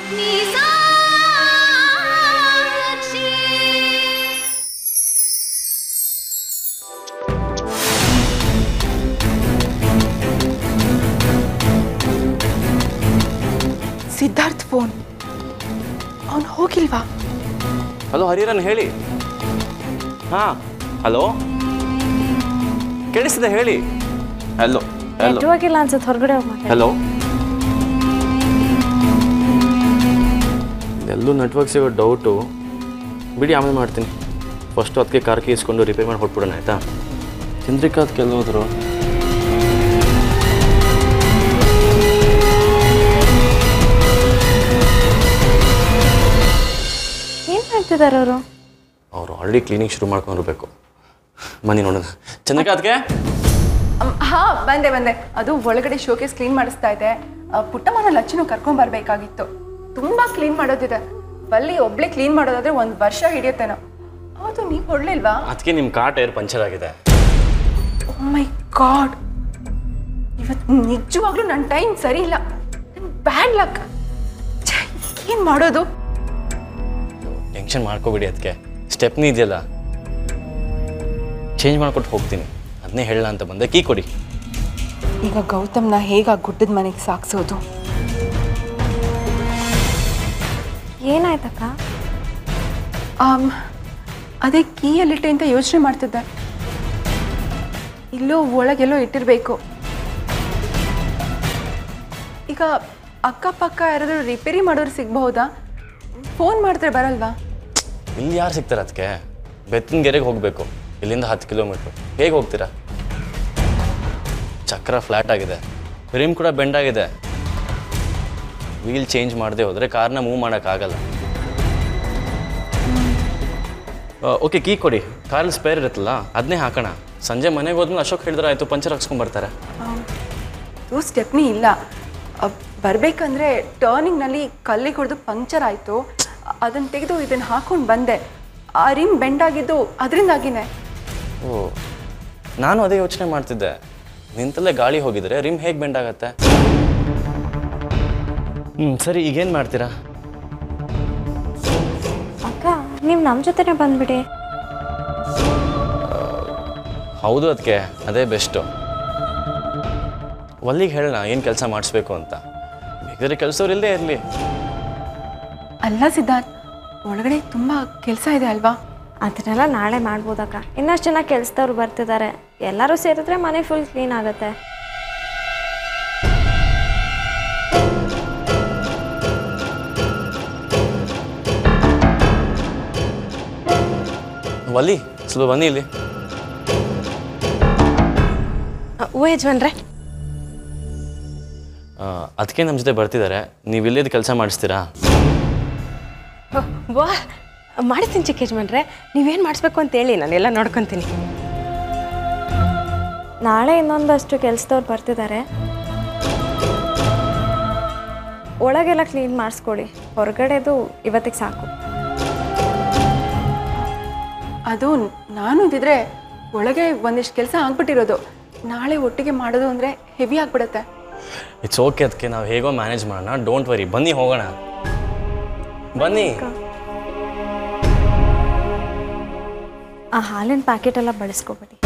Siddharth phone ಅವನು ಹೋಗಿಲ್ವಾ hello ಹರಿರನ್ ಹೇಳಿ ಹಾಂ ಹಲೋ ಕೇಳಿಸಿದೆ ಹೇಳಿ ಹಲೋ ಹಲೋ ನೆಟ್ವರ್ಕ್ ಇಲ್ಲ ಅನ್ಸುತ್ತೆ ಹೊರಗಡೆ ಹೋಗಿ ಮಾತಾಡಿ ಹಲೋ ಎಲ್ಲೂ ನೆಟ್ವರ್ಕ್ ಸಿಗೋ ಡೌಟು ಬಿಡಿ ಆಮೇಲೆ ಮಾಡ್ತೀನಿ ಫಸ್ಟು ಅದಕ್ಕೆ ಕಾರ್ ಇಸ್ಕೊಂಡು ರಿಪೇರ್ ಮಾಡಿ ಹೊಟ್ಬಿಡೋಣ ಆಯಿತಾ ಚಂದ್ರಿಕಾ ಅದಕ್ಕೆ ಹೋದ್ರು ಏನು ಮಾಡ್ತಿದ್ದಾರೆ ಅವರು ಅವರು ಆಲ್ರೆಡಿ ಕ್ಲೀನಿಂಗ್ ಶುರು ಮಾಡ್ಕೊಂಡಿರ್ಬೇಕು ಮನೆ ನೋಡೋಣ ಚಂದ್ರಿಕಾ ಅದಕ್ಕೆ ಹಾ ಬಂದೆ ಬಂದೆ ಅದು ಒಳಗಡೆ ಶೋಕೇಸ್ ಕ್ಲೀನ್ ಮಾಡಿಸ್ತಾ ಇದೆ ಆ, ಪುಟ್ಟಮ್ಮನ ಲಚ್ಚನು ಕರ್ಕೊಂಡ್ ಬರ್ಬೇಕಾಗಿತ್ತು ತುಂಬಾ ಕ್ಲೀನ್ ಮಾಡೋದಿದೆ ಬಲ್ಲಿ ಒಬ್ಳೆ ಕ್ಲೀನ್ ಮಾಡೋದಾದ್ರೆ ಒಂದ್ ವರ್ಷ ಹಿಡಿಯುತ್ತೇನೋ ಹೌದು ನೀವು ಹೊಡ್ಲಿಲ್ವಾ ಅದಕ್ಕೆ ನಿಮ್ಮ ಕಾರ್ ಟೈರ್ ಪಂಚರ್ ಆಗಿದೆ ಮೈ ಗಾಡ್ ಇವತ್ತು ನಿಜವಾಗ್ಲೂ ನನ್ನ ಟೈಮ್ ಸರಿ ಇಲ್ಲ ಬ್ಯಾಡ್ ಲಕ್ ಏನ್ ಮಾಡೋದು ಟೆನ್ಷನ್ ಮಾಡ್ಕೋಬೇಡಿ ಅದಕ್ಕೆ ಸ್ಟೆಪ್ನಿ ಇದೆಯಲ್ಲ ಚೇಂಜ್ ಮಾಡ್ಕೊಟ್ಟು ಹೋಗ್ತೀನಿ ಅದನ್ನೇ ಹೇಳಲ್ಲ ಅಂತ ಬಂದೆ ಕೀ ಕೊಡಿ ಈಗ ಗೌತಮ್ನ ಹೇಗ ಗುಡ್ಡದ ಮನೆಗೆ ಸಾಕ್ಸೋದು ಏನಾಯ್ತಕ್ಕ ಆಮ್, ಅದೇ ಕೀ ಎಲ್ಲಿಟ್ಟೆ ಅಂತ ಯೋಚನೆ ಮಾಡ್ತಿದ್ದೆ ಇಲ್ಲೋ ಒಳಗೆಲ್ಲೋ ಇಟ್ಟಿರಬೇಕು ಈಗ ಅಕ್ಕಪಕ್ಕ ಯಾರಾದರೂ ರಿಪೇರಿ ಮಾಡೋರು ಸಿಗ್ಬಹುದಾ ಫೋನ್ ಮಾಡಿದ್ರೆ ಬರಲ್ವಾ ಇಲ್ಲಿ ಯಾರು ಸಿಗ್ತಾರೆ ಅದಕ್ಕೆ ಬೆತ್ತನಗೆರೆಗೆ ಹೋಗಬೇಕು ಇಲ್ಲಿಂದ ಹತ್ತು ಕಿಲೋಮೀಟ್ರು ಹೇಗೆ ಹೋಗ್ತೀರಾ ಚಕ್ರ ಫ್ಲ್ಯಾಟ್ ಆಗಿದೆ ರಿಮ್ ಕೂಡ ಬೆಂಡ್ ಆಗಿದೆ ವೀಲ್ ಚೇಂಜ್ ಮಾಡದೆ ಹೋದರೆ ಕಾರ್ನ ಮೂವ್ ಮಾಡೋಕ್ಕಾಗಲ್ಲ ಓಕೆ ಕೀ ಕೊಡಿ ಕಾರಲ್ಲಿ ಸ್ಪೇರ್ ಇರುತ್ತಲ್ಲ ಅದನ್ನೇ ಹಾಕೋಣ ಸಂಜೆ ಮನೆಗೆ ಹೋದ್ಮೇಲೆ ಅಶೋಕ್ ಹೇಳಿದ್ರೆ ಆಯಿತು ಪಂಚರ್ ಹಾಕ್ಸ್ಕೊಂಬರ್ತಾರೆ ಇದು ಸ್ಟೆಪ್ನಿ ಇಲ್ಲ ಬರಬೇಕಂದ್ರೆ ಟರ್ನಿಂಗ್ನಲ್ಲಿ ಕಲ್ಲಿಗೆ ಹೊಡೆದು ಪಂಕ್ಚರ್ ಆಯಿತು ಅದನ್ನು ತೆಗೆದು ಇದನ್ನು ಹಾಕೊಂಡು ಬಂದೆ ಆ ರಿಮ್ ಬೆಂಡ್ ಆಗಿದ್ದು ಅದರಿಂದಾಗಿನೇ ಓ ನಾನು ಅದೇ ಯೋಚನೆ ಮಾಡ್ತಿದ್ದೆ ನಿಂತಲ್ಲೇ ಗಾಳಿ ಹೋಗಿದ್ರೆ ರಿಮ್ ಹೇಗೆ ಬೆಂಡ್ ಆಗತ್ತೆ ಹ್ಞೂ ಸರಿ ಈಗೇನು ಮಾಡ್ತೀರಾ ಅಕ್ಕ ನೀವು ನಮ್ಮ ಜೊತೆನೇ ಬಂದ್ಬಿಡಿ ಹೌದು ಅದಕ್ಕೆ ಅದೇ ಬೆಸ್ಟು ಒಲ್ಲಿಗೆ ಹೇಳೋಣ ಏನು ಕೆಲಸ ಮಾಡಿಸ್ಬೇಕು ಅಂತ ಬೇಕಿದ್ರೆ ಕೆಲಸವ್ರು ಇಲ್ಲೇ ಇರಲಿ ಅಲ್ಲ ಸಿದ್ಧಾರ್ಥ್ ಒಳಗಡೆ ತುಂಬ ಕೆಲಸ ಇದೆ ಅಲ್ವಾ ಅದನ್ನೆಲ್ಲ ನಾಳೆ ಮಾಡ್ಬೋದಕ್ಕ ಇನ್ನಷ್ಟು ಜನ ಕೆಲ್ಸದವ್ರು ಬರ್ತಿದ್ದಾರೆ ಎಲ್ಲರೂ ಸೇರಿದ್ರೆ ಮನೆ ಫುಲ್ ಕ್ಲೀನ್ ಆಗುತ್ತೆ ಒಲ್ಲಿ ಸ್ವಲ್ಪ ಬನ್ನಿ ಇಲ್ಲಿ ಓ ಯಜಮಾನ್ರೆ ಅದಕ್ಕೆ ನಮ್ಮ ಜೊತೆ ಬರ್ತಿದ್ದಾರೆ ನೀವು ಇಲ್ಲಿದ್ದು ಕೆಲಸ ಮಾಡಿಸ್ತೀರಾ ವಾ ಮಾಡ್ತೀನಿ ಚಿಕ್ಕ ಯಜಮಾನ್ರೆ ನೀವೇನು ಮಾಡಿಸ್ಬೇಕು ಅಂತ ಹೇಳಿ ನಾನೆಲ್ಲ ನೋಡ್ಕೊತೀನಿ ನಾಳೆ ಇನ್ನೊಂದಷ್ಟು ಕೆಲ್ಸದವ್ರು ಬರ್ತಿದ್ದಾರೆ ಒಳಗೆಲ್ಲ ಕ್ಲೀನ್ ಮಾಡಿಸ್ಕೊಡಿ ಹೊರಗಡೆದು ಇವತ್ತಿಗೆ ಸಾಕು ಅದು ನಾನು ಇದ್ದಿದ್ರೆ ಒಳಗೆ ಒಂದಿಷ್ಟು ಕೆಲಸ ಆಗ್ಬಿಟ್ಟಿರೋದು ನಾಳೆ ಒಟ್ಟಿಗೆ ಮಾಡೋದು ಅಂದರೆ ಹೆವಿ ಆಗ್ಬಿಡುತ್ತೆ ಇಟ್ಸ್ ಓಕೆ ಅದಕ್ಕೆ ನಾವು ಹೇಗೋ ಮ್ಯಾನೇಜ್ ಮಾಡೋಣ ಡೋಂಟ್ ವರಿ ಬನ್ನಿ ಹೋಗೋಣ ಬನ್ನಿ ಆ ಹಾಲಿನ ಪ್ಯಾಕೆಟ್ ಎಲ್ಲ ಬಳಸ್ಕೊಬೇಡಿ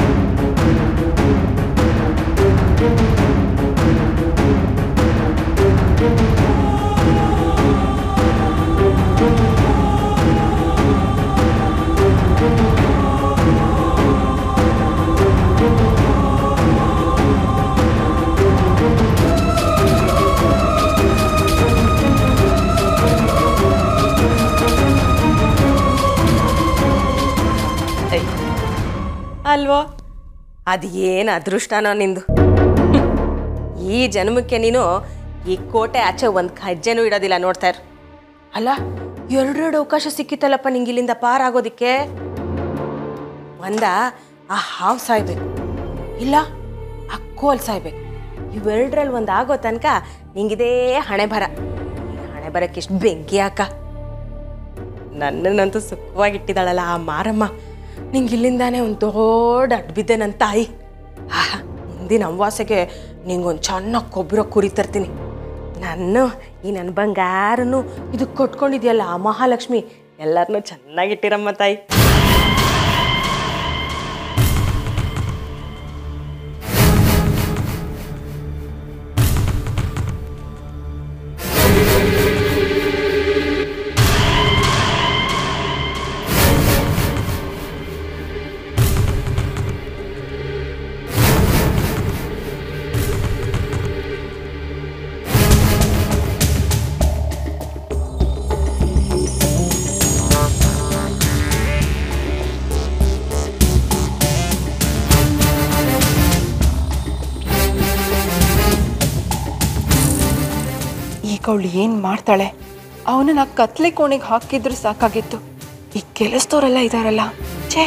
ಅಲ್ವೋ ಅದು ಏನು ಅದೃಷ್ಟನೋ ನಿಂದು ಈ ಜನ್ಮಕ್ಕೆ ನೀನು ಈ ಕೋಟೆ ಆಚೆ ಒಂದು ಹೆಜ್ಜೆನೂ ಇಡೋದಿಲ್ಲ ನೋಡ್ತಾ ಇರು ಅಲ್ಲ ಎರಡೆರಡು ಅವಕಾಶ ಸಿಕ್ಕಿತ್ತಲ್ಲಪ್ಪ ನಿಂಗೆ ಇಲ್ಲಿಂದ ಪಾರಾಗೋದಿಕ್ಕೆ ಒಂದ ಆ ಹಾವು ಸಾಯ್ಬೇಕು ಇಲ್ಲ ಆ ಕೋಲ್ ಸಾಯ್ಬೇಕು ಇವೆರಡರಲ್ಲಿ ಒಂದು ಆಗೋ ತನಕ ನಿಂಗಿದೇ ಹಣೆ ಬರ ಹಣೆ ಬರಕ್ಕೆ ಎಷ್ಟು ಬೆಂಕಿ ಯಾಕ ನನ್ನನ್ನಂತೂ ಸುಖವಾಗಿಟ್ಟಿದ್ದಾಳಲ್ಲ ಆ ಮಾರಮ್ಮ ನಿಂಗೆ ಇಲ್ಲಿಂದಾನೇ ಒಂದು ದೊಡ್ಡ ಅಡ್ಡ ಬಿದ್ದೆ ನನ್ನ ತಾಯಿ ಆಹಾ ಮುಂದಿನ ಅಮಾವಾಸ್ಯೆಗೆ ನಿಂಗೊಂದು ಚೆನ್ನಾಗಿ ಕೊಬ್ಬಿರೋ ಕುರಿ ತರ್ತೀನಿ ನಾನು ಈ ನನ್ನ ಬಂಗಾರನು ಇದು ಕೊಟ್ಕೊಂಡಿದ್ಯಲ್ಲ ಆ ಮಹಾಲಕ್ಷ್ಮಿ ಎಲ್ಲರನ್ನೂ ಚೆನ್ನಾಗಿಟ್ಟಿರಮ್ಮ ತಾಯಿ ಈಗ ಅವಳು ಏನು ಮಾಡ್ತಾಳೆ ಅವನನ್ನ ಕತ್ಲೆ ಕೋಣೆಗೆ ಹಾಕಿದ್ರು ಸಾಕಾಗಿತ್ತು ಈ ಕೆಲಸದವರೆಲ್ಲ ಇದಾರಲ್ಲ ಛೇ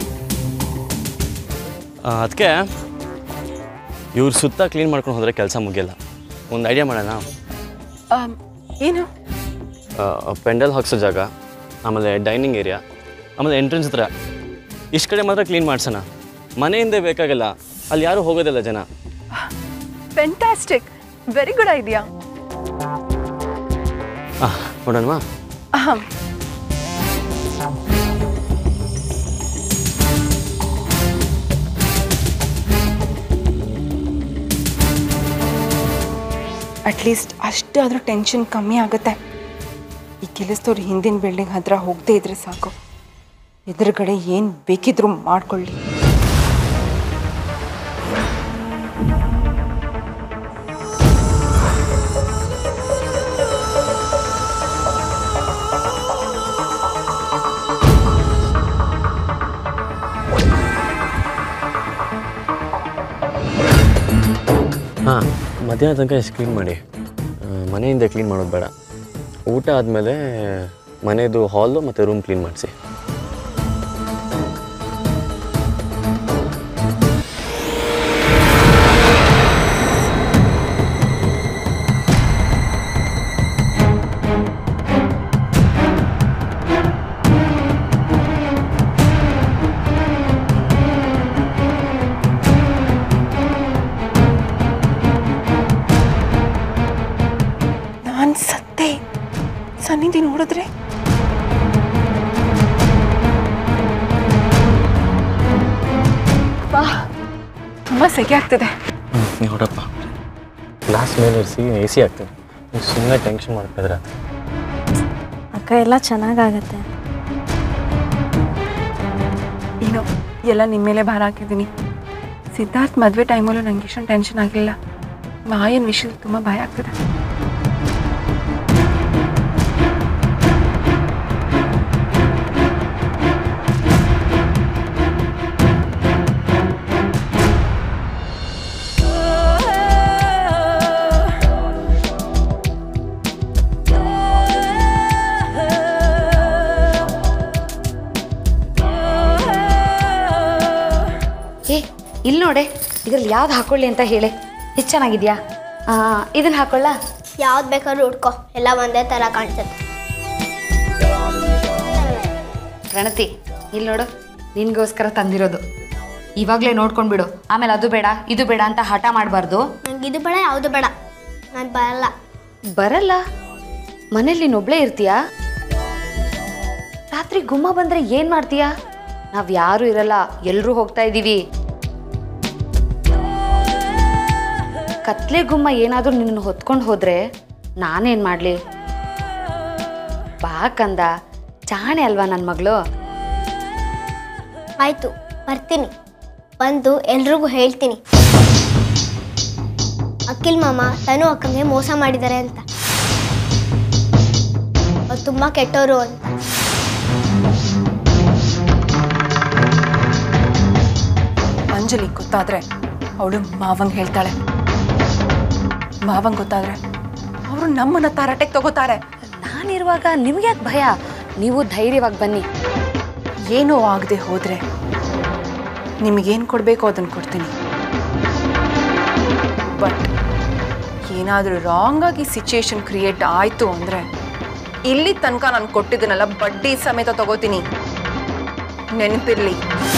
ಅದಕ್ಕೆ ಇವ್ರ ಸುತ್ತ ಕ್ಲೀನ್ ಮಾಡ್ಕೊಂಡು ಹೋದರೆ ಕೆಲಸ ಮುಗಿಯಲ್ಲ ಒಂದು ಐಡಿಯಾ ಮಾಡೋಣ ಆಮ್, ಏನು ಪೆಂಡಲ್ ಹಾಕ್ಸೋ ಜಾಗ ಆಮೇಲೆ ಡೈನಿಂಗ್ ಏರಿಯಾ ಆಮೇಲೆ ಎಂಟ್ರೆನ್ಸ್ ಹತ್ರ ಇಷ್ಟು ಕಡೆ ಮಾತ್ರ ಕ್ಲೀನ್ ಮಾಡ್ಸೋಣ ಮನೆಯಿಂದ ಬೇಕಾಗಲ್ಲ ಅಲ್ಲಿ ಯಾರೂ ಹೋಗೋದಿಲ್ಲ ಜನ ಫೆಂಟಾಸ್ಟಿಕ್ ವೆರಿ ಗುಡ್ ಐಡಿಯಾ ಹಾಂ ನೋಡೋಣವಾ ಅಹಂ ಅಟ್ಲೀಸ್ಟ್ ಅಷ್ಟಾದರೂ ಟೆನ್ಷನ್ ಕಮ್ಮಿ ಆಗುತ್ತೆ ಈ ಕೆಲಸದವ್ರು ಹಿಂದಿನ ಬಿಲ್ಡಿಂಗ್ ಹತ್ರ ಹೋಗದೇ ಇದ್ರೆ ಸಾಕು ಎದುರುಗಡೆ ಏನು ಬೇಕಿದ್ರೂ ಮಾಡ್ಕೊಳ್ಳಿ ಹಾಂ ಮಧ್ಯಾಹ್ನ ತನಕ ಎಷ್ಟು ಕ್ಲೀನ್ ಮಾಡಿ ಆ, ಮನೆಯಿಂದ ಕ್ಲೀನ್ ಮಾಡೋದು ಬೇಡ ಊಟ ಆದಮೇಲೆ ಮನೆಯದು ಹಾಲು ಮತ್ತು ರೂಮ್ ಕ್ಲೀನ್ ಮಾಡಿಸಿ ನಾನು ಸತ್ತೆ ಸನ್ನಿಧಿ ನೋಡಿದ್ರೆ ಬಾ ತುಂಬ ಸೆಕೆ ಆಗ್ತದೆ ನೀವು ಹೊಡಪ್ಪ ಗ್ಲಾಸ್ ಮೇಲೆ ಇರಿಸಿ ಎ ಸಿ ಆಗ್ತದೆ ನೀವು ಸುಮ್ಮನೆ ಟೆನ್ಷನ್ ಮಾಡ್ತಿದ್ರೆ ಅಕ್ಕ ಎಲ್ಲ ಚೆನ್ನಾಗಾಗತ್ತೆ ಏನೋ ಎಲ್ಲ ನಿಮ್ಮ ಮೇಲೆ ಭಾರ ಹಾಕಿದ್ದೀನಿ ಸಿದ್ಧಾರ್ಥ್ ಮದುವೆ ಟೈಮಲ್ಲೂ ನಂಗೆ ಇಷ್ಟೊಂದು ಟೆನ್ಷನ್ ಆಗಿಲ್ಲ ಮಾಯನ್ ವಿಷಯದಲ್ಲಿ ತುಂಬ ಭಯ ಆಗ್ತದೆ ಏ ಇಲ್ಲಿ ನೋಡೆ ಇದ್ರಲ್ಲಿ ಯಾವ್ದು ಹಾಕೊಳ್ಳಿ ಅಂತ ಹೇಳಿ ಎಷ್ಟು ಚೆನ್ನಾಗಿದ್ಯಾ ಇದನ್ನ ಹಾಕೊಳ್ಳ ಯಾವ್ದು ಬೇಕಾದ್ರೂ ಉಟ್ಕೋ ಎಲ್ಲ ಒಂದೇ ಥರ ಕಾಣಿಸುತ್ತೆ ಪ್ರಣತಿ ಇಲ್ಲಿ ನೋಡು ನಿನ್ಗೋಸ್ಕರ ತಂದಿರೋದು ಇವಾಗಲೇ ನೋಡ್ಕೊಂಡ್ಬಿಡು ಆಮೇಲೆ ಅದು ಬೇಡ ಇದು ಬೇಡ ಅಂತ ಹಠ ಮಾಡಬಾರ್ದು ನಂಗೆ ಇದು ಬೇಡ ಯಾವುದು ಬೇಡ ನಾನು ಬರಲ್ಲ ಬರಲ್ಲ ಮನೇಲಿ ನೀನು ಒಬ್ಳೇ ಇರ್ತೀಯಾ ರಾತ್ರಿ ಗುಮ್ಮ ಬಂದ್ರೆ ಏನ್ ಮಾಡ್ತೀಯಾ ನಾವ್ ಯಾರು ಇರಲ್ಲ ಎಲ್ರೂ ಹೋಗ್ತಾ ಇದೀವಿ ಕತ್ಲೆ ಗುಮ್ಮ ಏನಾದ್ರೂ ನಿನ್ನ ಹೊತ್ಕೊಂಡು ಹೋದ್ರೆ ನಾನೇನ್ ಮಾಡ್ಲಿ ಬಾ ಕಂದ ಜಾಣೆ ಅಲ್ವಾ ನನ್ನ ಮಗಳು ಆಯಿತು ಬರ್ತೀನಿ ಬಂದು ಎಲ್ರಿಗೂ ಹೇಳ್ತೀನಿ ಅಖಿಲ್ ಮಾಮ ತನು ಅಕ್ಕಂಗೆ ಮೋಸ ಮಾಡಿದ್ದಾರೆ ಅಂತ ಅವ್ರು ತುಂಬ ಕೆಟ್ಟವರು ಅಂತ ಅಂಜಲಿ ಗೊತ್ತಾದ್ರೆ ಅವಳು ಮಾವಂಗ್ ಹೇಳ್ತಾಳೆ ಮಾವಂಗ್ ಗೊತ್ತಾದ್ರೆ ಅವರು ನಮ್ಮನ್ನ ತಾರಾಟೆಗೆ ತಗೋತಾರೆ ನಾನಿರುವಾಗ ನಿಮ್ಗೆ ಯಾಕೆ ಭಯ ನೀವು ಧೈರ್ಯವಾಗಿ ಬನ್ನಿ ಏನೂ ಆಗದೆ ಹೋದ್ರೆ ನಿಮಗೇನು ಕೊಡಬೇಕು ಅದನ್ನು ಕೊಡ್ತೀನಿ ಬಟ್ ಏನಾದರೂ ರಾಂಗ್ ಆಗಿ ಸಿಚುಯೇಷನ್ ಕ್ರಿಯೇಟ್ ಆಯಿತು ಅಂದರೆ ಇಲ್ಲಿ ತನಕ ನಾನು ಕೊಟ್ಟಿದ್ದನ್ನೆಲ್ಲ ಬಡ್ಡಿ ಸಮೇತ ತಗೋತೀನಿ ನೆನಪಿರ್ಲಿ